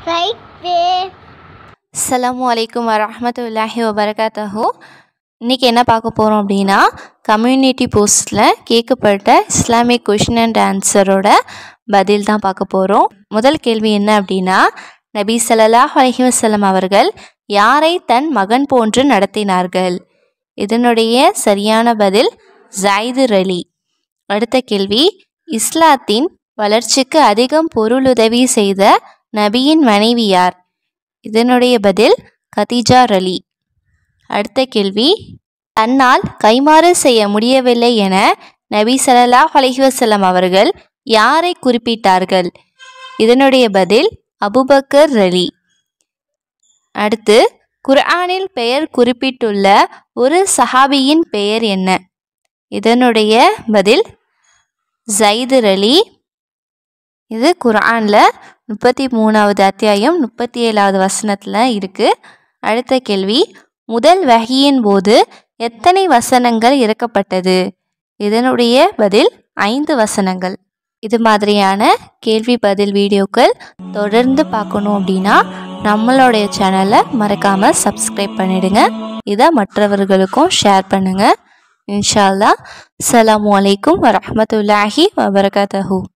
right way அஸ்ஸலாமு அலைக்கும் வரஹ்மத்துல்லாஹி வபரகாத்தஹு இன்றைக்கி என்ன பார்க்க போகிறோம் அப்படின்னா கம்யூனிட்டி போஸ்ட்டில் கேட்கப்பட்ட இஸ்லாமிக் கொஷின் அண்ட் ஆன்சரோட பதில் தான் பார்க்க போகிறோம் முதல் கேள்வி என்ன அப்படின்னா நபி ஸல்லல்லாஹு அலைஹி வஸல்லம் அவர்கள் யாரை தன் மகன் போன்று நடத்தினார்கள் இதனுடைய சரியான பதில் ஜைதுர் அலி அடுத்த கேள்வி இஸ்லாத்தின் வளர்ச்சிக்கு அதிகம் பொருளுதவி செய்த நபியின் மனைவி யார் இதனுடைய பதில் கதீஜா ரலி அடுத்த கேள்வி தன்னால் கைமாறு செய்ய முடியவில்லை என நபி ஸல்லல்லாஹு அலைஹி வஸல்லம் அவர்கள் யாரை குறிப்பிட்டார்கள் இதனுடைய பதில் அபுபக்கர் ரலி அடுத்து குர்ஆனில் பெயர் குறிப்பிட்டுள்ள ஒரு சஹாபியின் பெயர் என்ன இதனுடைய பதில் ஜைதுர் அலி இது குர்ஆனில் முப்பத்தி மூணாவது அத்தியாயம் முப்பத்தி ஏழாவது வசனத்தில் இருக்குது அடுத்த கேள்வி முதல் வகியின் போது எத்தனை வசனங்கள் இறக்கப்பட்டது இதனுடைய பதில் ஐந்து வசனங்கள் இது மாதிரியான கேள்வி பதில் வீடியோக்கள் தொடர்ந்து பார்க்கணும் அப்படின்னா நம்மளுடைய சேனலை மறக்காமல் சப்ஸ்கிரைப் பண்ணிடுங்க இதை மற்றவர்களுக்கும் ஷேர் பண்ணுங்கள் இன்ஷா அல்லாஹ் அஸ்ஸலாமு அலைக்கும் வரஹ்மத்துல்லாஹி வபரகாத்தஹூ